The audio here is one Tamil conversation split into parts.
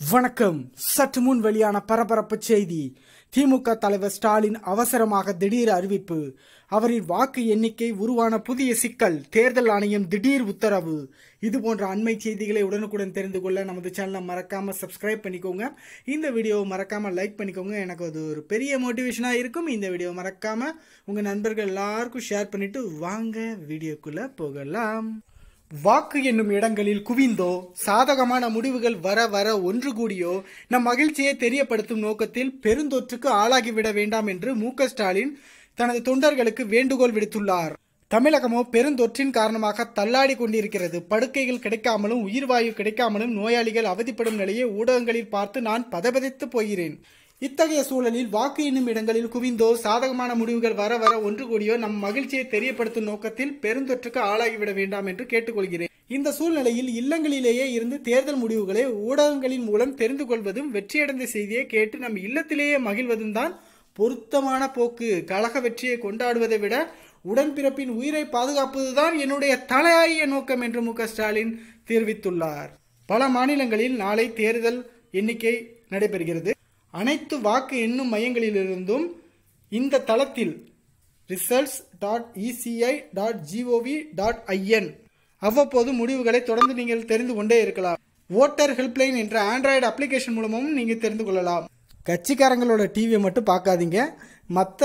வணக்கம் சற்று முன் வெளியான பரபரப்பு செய்தி திமுக தலைவர் ஸ்டாலின் அவசரமாக திடீர் அறிவிப்பு அவரின் வாக்கு எண்ணிக்கை உருவான புதிய சிக்கல் தேர்தல் ஆணையம் திடீர் உத்தரவு இது போன்ற அண்மை செய்திகளை உடனுக்குடன் தெரிந்து கொள்ள நமது சேனலை மறக்காம சப்ஸ்கிரைப் பண்ணிக்கோங்க இந்த வீடியோவை மறக்காம லைக் பண்ணிக்கோங்க எனக்கு அது ஒரு பெரிய மோட்டிவேஷனாக இருக்கும் இந்த வீடியோ மறக்காம உங்க நண்பர்கள் எல்லாருக்கும் ஷேர் பண்ணிட்டு வாங்க வீடியோக்குள்ள போகலாம் வாக்கு என்னும் இடங்களில் குவிந்தோ சாதகமான முடிவுகள் வர வர ஒன்று கூடியோ நம் மகிழ்ச்சியை தெரியப்படுத்தும் நோக்கத்தில் பெருந்தொற்றுக்கு ஆளாகிவிட வேண்டாம் என்று மு க ஸ்டாலின் தனது தொண்டர்களுக்கு வேண்டுகோள் விடுத்துள்ளார் தமிழகமோ பெருந்தொற்றின் காரணமாக தள்ளாடி கொண்டிருக்கிறது படுக்கைகள் கிடைக்காமலும் உயிர்வாயு கிடைக்காமலும் நோயாளிகள் அவதிப்படும் நிலையை ஊடகங்களில் பார்த்து நான் பதபதித்து போகிறேன் இத்தகைய சூழலில் வாக்கு எண்ணும் இடங்களில் குவிந்தோ சாதகமான முடிவுகள் வர வர ஒன்று கூடியோ நம் மகிழ்ச்சியை தெரியப்படுத்தும் நோக்கத்தில் பெருந்தொற்றுக்கு ஆளாகிவிட வேண்டாம் என்று கேட்டுக்கொள்கிறேன் இந்த சூழ்நிலையில் இல்லங்களிலேயே இருந்து தேர்தல் முடிவுகளை ஊடகங்களின் மூலம் தெரிந்து கொள்வதும் வெற்றியடைந்த செய்தியை கேட்டு நம் இல்லத்திலேயே மகிழ்வதும் தான் பொருத்தமான போக்கு கழக வெற்றியை கொண்டாடுவதை விட உடன்பிறப்பின் உயிரை பாதுகாப்பதுதான் என்னுடைய தலையாய நோக்கம் என்று மு க ஸ்டாலின் தெரிவித்துள்ளார் பல மாநிலங்களில் நாளை தேர்தல் எண்ணிக்கை நடைபெறுகிறது அனைத்து வாக்கு எண்ணும் மையங்களிலிருந்தும் இந்த தளத்தில் results dot ECI dot GOV dot IN அவ்வப்போது முடிவுகளை தொடர்ந்து நீங்கள் தெரிந்து கொண்டே இருக்கலாம் ஓட்டர் ஹெல்ப்லைன் என்ற ஆண்ட்ராய்டு அப்ளிகேஷன் மூலமும் நீங்கள் தெரிந்து கொள்ளலாம் கட்சிக்காரங்களோட டிவியை மட்டும் பார்க்காதீங்க மற்ற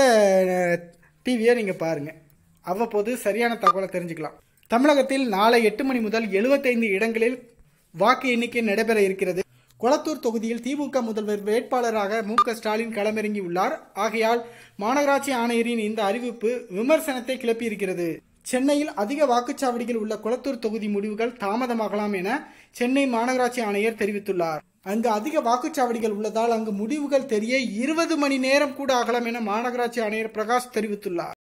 டிவியை நீங்கள் பாருங்கள் அவ்வப்போது சரியான தகவலை தெரிஞ்சுக்கலாம் தமிழகத்தில் நாளை எட்டு மணி முதல் எழுபத்தைந்து இடங்களில் வாக்கு எண்ணிக்கை நடைபெற இருக்கிறது கொளத்தூர் தொகுதியில் திமுக முதல்வர் வேட்பாளராக மு க ஸ்டாலின் களமிறங்கி உள்ளார் ஆகையால் மாநகராட்சி ஆணையரின் இந்த அறிவிப்பு விமர்சனத்தை கிளப்பியிருக்கிறது சென்னையில் அதிக வாக்குச்சாவடிகள் உள்ள கொளத்தூர் தொகுதி முடிவுகள் தாமதமாகலாம் என சென்னை மாநகராட்சி ஆணையர் தெரிவித்துள்ளார் அங்கு அதிக வாக்குச்சாவடிகள் உள்ளதால் அங்கு முடிவுகள் தெரிய இருபது மணி நேரம் கூட ஆகலாம் என மாநகராட்சி ஆணையர் பிரகாஷ் தெரிவித்துள்ளார்